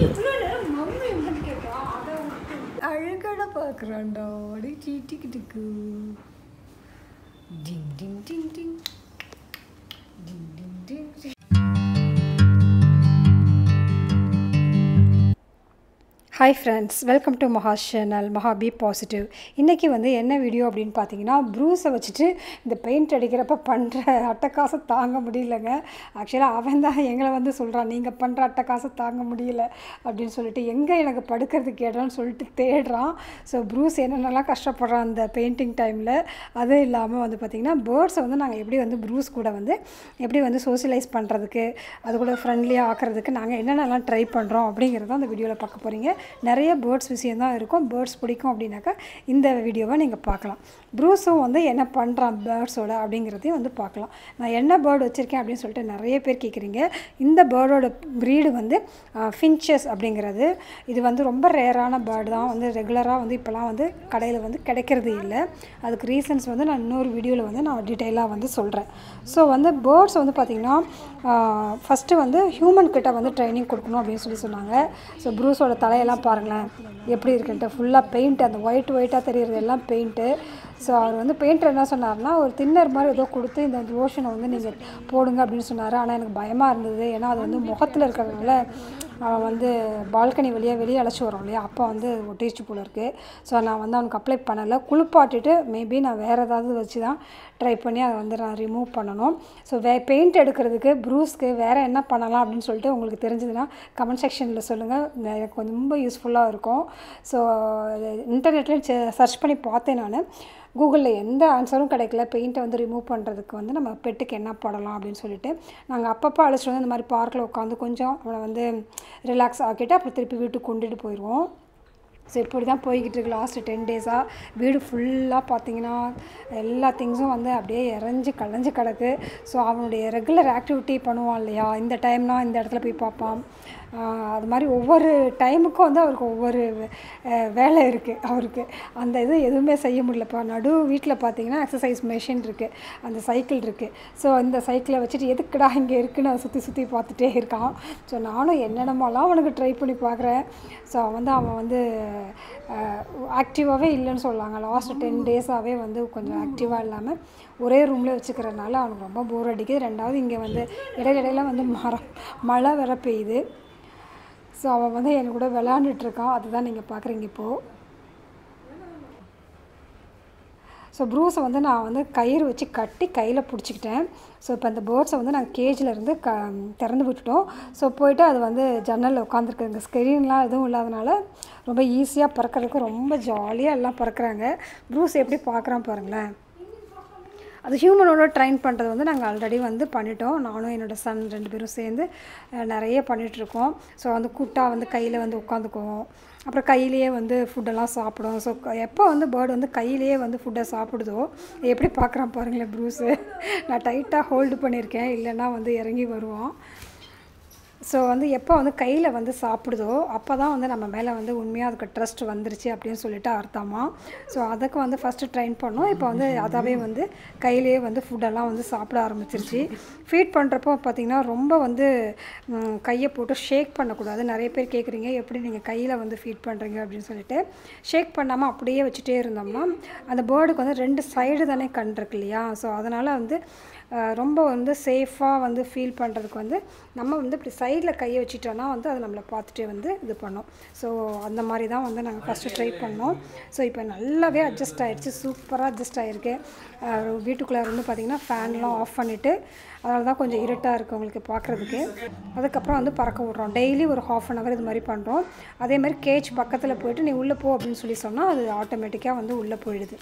இவ்வளோ நேரம் மம்மி எங்கன்னு கேட்டா அதை விட்டு அழகான பார்க்குறான்டா அப்படியே சீட்டிக்கிட்டுக்கு டிங் டிங் டிங் டிங் டிங் டிங் டிங் டிங் hi friends welcome to Maha channel Maha B positive இன்றைக்கி வந்து என்ன வீடியோ அப்படின்னு பார்த்தீங்கன்னா ப்ரூஸை வச்சுட்டு இந்த பெயிண்ட் அடிக்கிறப்ப பண்ணுற அட்டக்காசை தாங்க முடியலங்க ஆக்சுவலாக அவன் தான் எங்களை வந்து சொல்கிறான் நீங்கள் பண்ணுற அட்டக்காசை தாங்க முடியல அப்படின்னு சொல்லிட்டு எங்கே எனக்கு படுக்கிறதுக்கு இடம்னு சொல்லிட்டு தேடுறான் ஸோ ப்ரூஸ் என்னென்னலாம் கஷ்டப்படுறான் அந்த பெயிண்டிங் டைமில் அதுவும் இல்லாமல் வந்து பார்த்திங்கன்னா பேர்ட்ஸை வந்து நாங்கள் எப்படி வந்து ப்ரூஸ் கூட வந்து எப்படி வந்து சோசியலைஸ் பண்ணுறதுக்கு அது கூட ஃப்ரெண்ட்லியாக ஆக்கிறதுக்கு நாங்கள் என்னென்னலாம் ட்ரை பண்ணுறோம் அப்படிங்கிறத அந்த வீடியோவில் பார்க்க போகிறீங்க நிறைய பேர்ட்ஸ் விஷயம் தான் இருக்கும் பேர்ட்ஸ் பிடிக்கும் அப்படின்னாக்கா இந்த வீடியோவை நீங்கள் பார்க்கலாம் ப்ரூஸும் வந்து என்ன பண்ணுறான் பேர்ட்ஸோட அப்படிங்கிறதையும் வந்து பார்க்கலாம் நான் என்ன பேர்டு வச்சுருக்கேன் அப்படின்னு சொல்லிட்டு நிறைய பேர் கேட்குறீங்க இந்த பேர்டோட ப்ரீடு வந்து ஃபின்ச்சஸ் அப்படிங்கிறது இது வந்து ரொம்ப ரேரான பேர்டு தான் வந்து ரெகுலராக வந்து இப்போலாம் வந்து கடையில் வந்து கிடைக்கிறது இல்லை அதுக்கு ரீசன்ஸ் வந்து நான் இன்னொரு வீடியோவில் வந்து நான் டீட்டெயிலாக வந்து சொல்கிறேன் ஸோ வந்து பேர்ட்ஸ் வந்து பார்த்திங்கன்னா ஃபஸ்ட்டு வந்து ஹியூமன் கிட்ட வந்து ட்ரைனிங் கொடுக்கணும் அப்படின்னு சொல்லி சொன்னாங்க ஸோ ப்ரூஸோட தலையெல்லாம் பாருங்களேன் எப்படி இருக்குன்ட்டு ஃபுல்லாக பெயிண்ட் அந்த ஒயிட் ஒயிட்டாக தெரியுறது எல்லாம் பெயிண்ட்டு ஸோ அவர் வந்து பெயிண்டர் என்ன சொன்னார்னா ஒரு தின்னர் மாதிரி ஏதோ கொடுத்து இந்த லோஷனை வந்து நீங்கள் போடுங்க அப்படின்னு சொன்னார் ஆனால் எனக்கு பயமாக இருந்தது ஏன்னா அது வந்து முகத்தில் இருக்கிறதுனால அவன் வந்து பால்கனி வழியாக வெளியே அழைச்சி வரோம் இல்லையா அப்போ வந்து ஒட்டிச்சு போல இருக்குது ஸோ நான் வந்து அவனுக்கு அப்ளை பண்ணலை குளிப்பாட்டிட்டு மேபி நான் வேறு ஏதாவது வச்சு தான் ட்ரை பண்ணி அதை வந்து நான் ரிமூவ் பண்ணணும் ஸோ வே பெயிண்ட் எடுக்கிறதுக்கு ப்ரூஸ்க்கு வேறு என்ன பண்ணலாம் அப்படின்னு சொல்லிட்டு உங்களுக்கு தெரிஞ்சதுன்னா கமெண்ட் செக்ஷனில் சொல்லுங்கள் எனக்கு வந்து ரொம்ப யூஸ்ஃபுல்லாக இருக்கும் ஸோ இன்டர்நெட்லேயும் சர்ச் பண்ணி பார்த்தேன் நான் கூகுளில் எந்த ஆன்சரும் கிடைக்கல பெயிண்ட்டை வந்து ரிமூவ் பண்ணுறதுக்கு வந்து நம்ம பெட்டுக்கு என்ன போடலாம் அப்படின்னு சொல்லிட்டு நாங்கள் அப்பப்போ அழைச்சிட்டு வந்து இந்த மாதிரி பார்க்கில் உட்காந்து கொஞ்சம் அவனை வந்து ரிலாக்ஸ் ஆக்கிட்டு அப்புறம் திருப்பி வீட்டுக்கு கொண்டுட்டு போயிடுவோம் ஸோ இப்படி தான் போய்கிட்டு இருக்கு லாஸ்ட்டு டென் டேஸாக வீடு ஃபுல்லாக பார்த்தீங்கன்னா எல்லா திங்ஸும் வந்து அப்படியே இறஞ்சி கலைஞ்சு கிடக்கு ஸோ அவனுடைய ரெகுலர் ஆக்டிவிட்டி பண்ணுவான் இல்லையா இந்த டைம்னா இந்த இடத்துல போய் பார்ப்பான் அது மாதிரி ஒவ்வொரு டைமுக்கும் வந்து அவருக்கு ஒவ்வொரு வேலை இருக்குது அவருக்கு அந்த இது எதுவுமே செய்ய முடியலப்பா நடு வீட்டில் பார்த்தீங்கன்னா எக்ஸசைஸ் மெஷின் இருக்குது அந்த சைக்கிள் இருக்குது ஸோ இந்த சைக்கிளை வச்சுட்டு எதுக்குடா இங்கே இருக்குன்னு அதை சுற்றி சுற்றி பார்த்துட்டே இருக்கான் ஸோ நானும் என்னென்னமோலாம் அவனுக்கு ட்ரை பண்ணி பார்க்குறேன் ஸோ வந்து அவன் வந்து ஆக்டிவாகவே இல்லைன்னு சொல்லாங்க லாஸ்ட் டென் டேஸாகவே வந்து கொஞ்சம் ஆக்டிவாக இல்லாமல் ஒரே ரூமில் வச்சுக்கிறதுனால அவனுக்கு ரொம்ப போர் அடிக்குது ரெண்டாவது இங்கே வந்து இடையிடையில வந்து மரம் மழை வர பெய்யுது ஸோ அவன் வந்து என் கூட விளையாண்டுட்ருக்கான் அதுதான் நீங்கள் பார்க்குறீங்க இப்போது ஸோ ப்ரூஸை வந்து நான் வந்து கயிறு வச்சு கட்டி கையில் பிடிச்சிக்கிட்டேன் ஸோ இப்போ அந்த பேர்ட்ஸை வந்து நாங்கள் கேஜில் இருந்து க திறந்து விட்டுட்டோம் ஸோ போயிட்டு அது வந்து ஜன்னலில் உட்காந்துருக்கு இங்கே ஸ்க்ரீன்லாம் எதுவும் இல்லாதனால ரொம்ப ஈஸியாக பறக்கிறதுக்கு ரொம்ப ஜாலியாக எல்லாம் பறக்கிறாங்க ப்ரூஸ் எப்படி பார்க்குறான் பாருங்களேன் அது ஹியூமனோட ட்ரைன் பண்ணுறது வந்து நாங்கள் ஆல்ரெடி வந்து பண்ணிட்டோம் நானும் என்னோடய சன் ரெண்டு பேரும் சேர்ந்து நிறைய பண்ணிகிட்ருக்கோம் ஸோ வந்து கூட்டாக வந்து கையில் வந்து உட்காந்துக்குவோம் அப்புறம் கையிலேயே வந்து ஃபுட்டெல்லாம் சாப்பிடும் ஸோ எப்போ வந்து பேர்டு வந்து கையிலேயே வந்து ஃபுட்டை சாப்பிடுதோ எப்படி பார்க்குறான் பாருங்களேன் ப்ரூஸு நான் டைட்டாக ஹோல்டு பண்ணியிருக்கேன் இல்லைன்னா வந்து இறங்கி வருவான் ஸோ வந்து எப்போ வந்து கையில் வந்து சாப்பிடுதோ அப்போ தான் வந்து நம்ம மேலே வந்து உண்மையாக அதுக்கு ட்ரஸ்ட் வந்துருச்சு அப்படின்னு சொல்லிட்டு அர்த்தமா ஸோ அதுக்கு வந்து ஃபஸ்ட்டு ட்ரைன் பண்ணோம் இப்போ வந்து அதாவே வந்து கையிலேயே வந்து ஃபுட்டெல்லாம் வந்து சாப்பிட ஆரம்பிச்சிருச்சு ஃபீட் பண்ணுறப்போ பார்த்திங்கன்னா ரொம்ப வந்து கையை போட்டு ஷேக் பண்ணக்கூடாது நிறைய பேர் கேட்குறீங்க எப்படி நீங்கள் கையில் வந்து ஃபீட் பண்ணுறீங்க அப்படின்னு சொல்லிட்டு ஷேக் பண்ணாமல் அப்படியே வச்சுட்டே இருந்தோம்னா அந்த பேர்டுக்கு வந்து ரெண்டு சைடு தானே கண் இருக்கு இல்லையா ஸோ அதனால் வந்து ரொம்ப வந்து சேஃபாக வந்து ஃபீல் பண்ணுறதுக்கு வந்து நம்ம வந்து இப்படி சைடில் கையை வச்சிட்டோன்னா வந்து அது நம்மளை பார்த்துட்டே வந்து இது பண்ணோம் ஸோ அந்த மாதிரி தான் வந்து நாங்கள் ஃபஸ்ட்டு ட்ரை பண்ணோம் ஸோ இப்போ நல்லாவே அட்ஜஸ்ட் ஆகிடுச்சு சூப்பராக அட்ஜஸ்ட் ஆகிருக்கு வீட்டுக்குள்ளே வந்து பார்த்திங்கன்னா ஃபேன்லாம் ஆஃப் பண்ணிவிட்டு அதனால தான் கொஞ்சம் இருட்டாக இருக்குது உங்களுக்கு பார்க்குறதுக்கு அதுக்கப்புறம் வந்து பறக்க விட்றோம் டெய்லி ஒரு ஹாஃப் அன் ஹவர் இது மாதிரி பண்ணுறோம் அதே மாதிரி கேஜ் பக்கத்தில் போயிட்டு நீ உள்ளே போ அப்படின்னு சொல்லி சொன்னால் அது ஆட்டோமேட்டிக்காக வந்து உள்ளே போயிடுது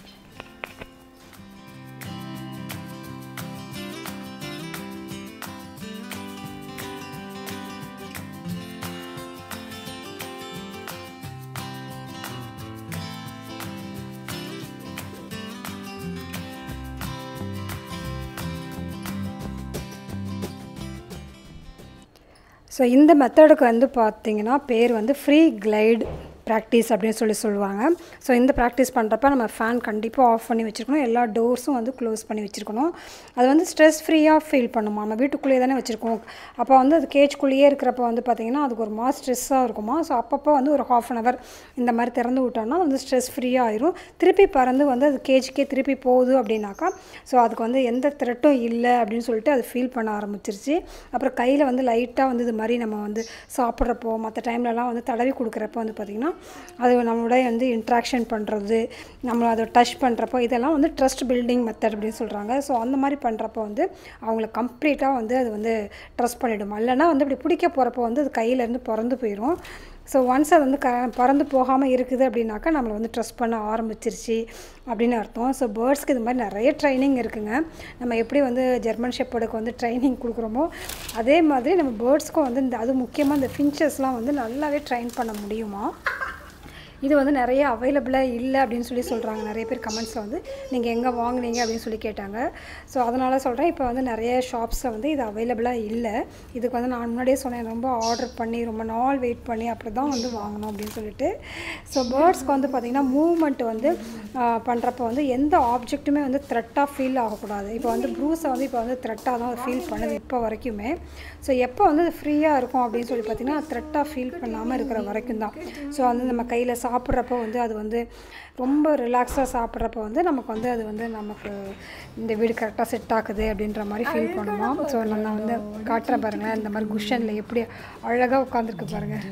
ஸோ இந்த மெத்தடுக்கு வந்து பார்த்திங்கன்னா பேர் வந்து ஃப்ரீ கிளைடு ப்ராக்டிஸ் அப்படின்னு சொல்லி சொல்லுவாங்க ஸோ இந்த ப்ராக்டிஸ் பண்ணுறப்ப நம்ம ஃபேன் கண்டிப்பாக ஆஃப் பண்ணி வச்சுருக்கணும் எல்லா டோர்ஸும் வந்து க்ளோஸ் பண்ணி வச்சுருக்கணும் அது வந்து ஸ்ட்ரெஸ் ஃப்ரீயாக ஃபீல் பண்ணுமா நம்ம வீட்டுக்குள்ளேயே தானே வச்சுருக்கோம் அப்போ வந்து அது கேஜ்குள்ளேயே இருக்கிறப்ப வந்து பார்த்திங்கன்னா அதுக்கு ஒரு மாதிரி ஸ்ட்ரெஸ்ஸாக இருக்குமா ஸோ அப்பப்போ வந்து ஒரு ஹாஃப் அன் ஹவர் இந்த மாதிரி திறந்து விட்டோம்னா வந்து ஸ்ட்ரெஸ் ஃப்ரீயாக ஆயிரும் திருப்பி பறந்து வந்து அது கேஜுக்கே திருப்பி போகுது அப்படின்னாக்கா ஸோ அதுக்கு வந்து எந்த த்ரெட்டும் இல்லை அப்படின்னு சொல்லிட்டு அது ஃபீல் பண்ண ஆரம்பிச்சிருச்சு அப்புறம் கையில் வந்து லைட்டாக வந்து இது மாதிரி நம்ம வந்து சாப்பிட்றப்போ மற்ற டைம்லலாம் வந்து தடவி கொடுக்குறப்போ வந்து பார்த்திங்கன்னா அது நம்மளோட வந்து இன்ட்ராக்ஷன் பண்ணுறது நம்மளை அதை டச் பண்ணுறப்போ இதெல்லாம் வந்து ட்ரஸ்ட் பில்டிங் மெத்தட் அப்படின்னு சொல்கிறாங்க ஸோ அந்த மாதிரி பண்ணுறப்போ வந்து அவங்கள கம்ப்ளீட்டாக வந்து அது வந்து ட்ரஸ்ட் பண்ணிவிடும் இல்லைன்னா வந்து இப்படி பிடிக்க போகிறப்போ வந்து அது கையிலேருந்து பிறந்து போயிடும் ஸோ ஒன்ஸ் அது வந்து க பறந்து போகாமல் இருக்குது அப்படின்னாக்கா நம்மளை வந்து ட்ரஸ்ட் பண்ண ஆரம்பிச்சிருச்சு அப்படின்னு அர்த்தம் ஸோ பேர்ட்ஸ்க்கு இது மாதிரி நிறைய ட்ரைனிங் இருக்குங்க நம்ம எப்படி வந்து ஜெர்மன் ஷெப்பர்டுக்கு வந்து ட்ரைனிங் கொடுக்குறோமோ அதே மாதிரி நம்ம பேர்ட்ஸ்க்கும் வந்து இந்த அது முக்கியமாக இந்த ஃபின்ச்சஸ்லாம் வந்து நல்லாவே ட்ரைன் பண்ண முடியுமா இது வந்து நிறைய அவைலபிளாக இல்லை அப்படின்னு சொல்லி சொல்கிறாங்க நிறைய பேர் கமெண்ட்ஸில் வந்து நீங்கள் எங்கே வாங்குனீங்க அப்படின்னு சொல்லி கேட்டாங்க ஸோ அதனால் சொல்கிறேன் இப்போ வந்து நிறைய ஷாப்ஸில் வந்து இது அவைலபிளாக இல்லை இதுக்கு வந்து நான் முன்னாடியே சொன்னேன் ரொம்ப ஆர்டர் பண்ணி ரொம்ப நாள் வெயிட் பண்ணி அப்படி தான் வந்து வாங்கணும் அப்படின்னு சொல்லிட்டு ஸோ பேர்ட்ஸ்க்கு வந்து பார்த்திங்கன்னா மூவ்மெண்ட் வந்து பண்ணுறப்ப வந்து எந்த ஆப்ஜெக்ட்டுமே வந்து த்ரெட்டாக ஃபீல் ஆகக்கூடாது இப்போ வந்து ப்ரூஸை வந்து இப்போ வந்து த்ரெட்டாக தான் ஃபீல் பண்ணுது இப்போ வரைக்குமே ஸோ எப்போ வந்து அது ஃப்ரீயாக இருக்கும் அப்படின்னு சொல்லி பார்த்திங்கன்னா த்ரெட்டாக ஃபீல் பண்ணாமல் இருக்கிற வரைக்கும் தான் ஸோ வந்து நம்ம கையில் சாப்பிட்றப்போ வந்து அது வந்து ரொம்ப ரிலாக்ஸாக சாப்பிட்றப்போ வந்து நமக்கு வந்து அது வந்து நமக்கு இந்த வீடு கரெக்டாக செட் ஆகுது அப்படின்ற மாதிரி ஃபீல் பண்ணுவோம் ஸோ நான் வந்து காட்டுறேன் பாருங்களேன் இந்த மாதிரி குஷனில் எப்படி அழகாக உட்காந்துருக்கு பாருங்கள்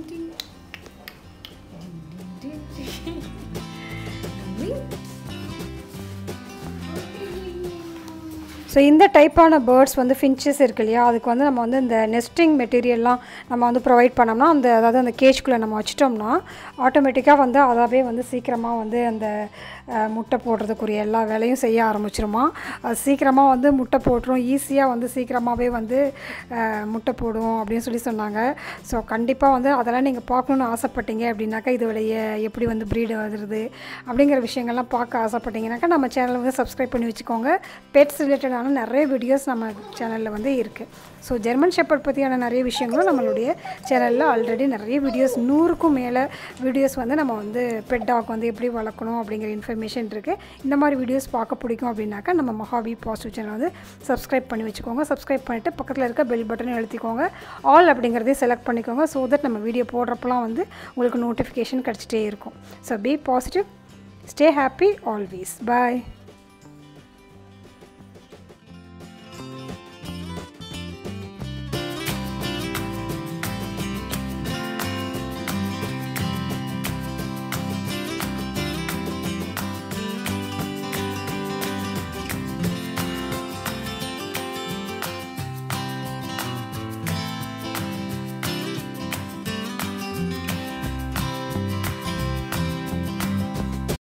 ஸோ இந்த டைப்பான பேர்ட்ஸ் வந்து ஃபின்ச்சஸ் இருக்கு இல்லையா அதுக்கு வந்து நம்ம வந்து இந்த நெஸ்டிங் மெட்டீரியல்லாம் நம்ம வந்து ப்ரொவைட் பண்ணோம்னா அந்த அதாவது அந்த கேஜ்குள்ளே நம்ம வச்சிட்டோம்னா ஆட்டோமேட்டிக்காக வந்து அதாவே வந்து சீக்கிரமாக வந்து அந்த முட்டை போடுறதுக்குரிய எல்லா வேலையும் செய்ய ஆரம்பிச்சிருமா அது சீக்கிரமாக வந்து முட்டை போட்டுரும் ஈஸியாக வந்து சீக்கிரமாகவே வந்து முட்டை போடும் அப்படின்னு சொல்லி சொன்னாங்க ஸோ கண்டிப்பாக வந்து அதெல்லாம் நீங்கள் பார்க்கணுன்னு ஆசைப்பட்டீங்க அப்படின்னாக்கா இதோடைய எப்படி வந்து ப்ரீடு வருது அப்படிங்கிற விஷயங்கள்லாம் பார்க்க ஆசைப்பட்டீங்கன்னாக்கா நம்ம சேனலை வந்து சப்ஸ்கிரைப் பண்ணி வச்சுக்கோங்க பெட்ஸ் ரிலேட்டடான நிறைய வீடியோஸ் நம்ம சேனலில் வந்து இருக்குது ஸோ ஜெர்மன் ஷெப்பர்ட் பற்றியான நிறைய விஷயங்களும் நம்மளுடைய சேனலில் ஆல்ரெடி நிறைய வீடியோஸ் நூறுக்கும் மேலே வீடியோஸ் வந்து நம்ம வந்து பெட் டாக் வந்து எப்படி வளர்க்கணும் அப்படிங்கிற இன்ஃபர்மேஷன் இருக்குது இந்த மாதிரி வீடியோஸ் பார்க்க பிடிக்கும் அப்படின்னாக்கா நம்ம மகாவி பாசிட்டிவ் சேனல் வந்து சப்ஸ்கிரைப் பண்ணி வச்சுக்கோங்க சப்ஸ்கிரைப் பண்ணிவிட்டு பக்கத்தில் இருக்க பெல் பட்டனை அழுத்திக்கோங்க ஆல் அப்படிங்கிறதையும் செலக்ட் பண்ணிக்கோங்க ஸோ தட் நம்ம வீடியோ போடுறப்பலாம் வந்து உங்களுக்கு நோட்டிஃபிகேஷன் கிடச்சிட்டே இருக்கும் so B positive stay happy always பாய்